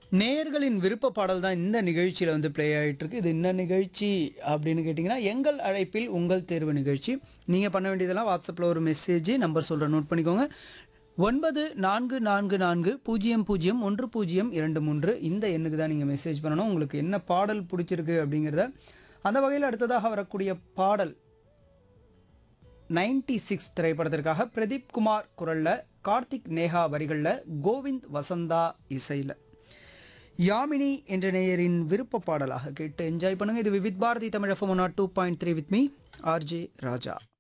நேயர்களின் விருப்ப பாடல் தான் இந்த நிகழ்ச்சியில் வந்து ப்ளே ஆகிட்டு இருக்கு இது என்ன நிகழ்ச்சி அப்படின்னு கேட்டிங்கன்னா எங்கள் அழைப்பில் உங்கள் தேர்வு நிகழ்ச்சி நீங்கள் பண்ண வேண்டியதெல்லாம் வாட்ஸ்அப்பில் ஒரு மெசேஜ் நம்பர் சொல்கிற நோட் பண்ணிக்கோங்க ஒன்பது நான்கு நான்கு நான்கு பூஜ்ஜியம் பூஜ்ஜியம் ஒன்று பூஜ்ஜியம் இரண்டு மூன்று இந்த எண்ணுக்கு தான் நீங்கள் மெசேஜ் பண்ணணும் உங்களுக்கு என்ன பாடல் பிடிச்சிருக்கு அப்படிங்கிறத அந்த வகையில் அடுத்ததாக வரக்கூடிய பாடல் நைன்டி சிக்ஸ் திரைப்படத்திற்காக பிரதீப் குமார் குரல்ல கார்த்திக் நேஹா வரிகளில் கோவிந்த் வசந்தா இசையில் யாமினி என்ற நேயரின் விருப்ப பாடலாக கேட்டு என்ஜாய் பண்ணுங்க இது Vividh Bharati Tamil FM two point three with me RJ Raja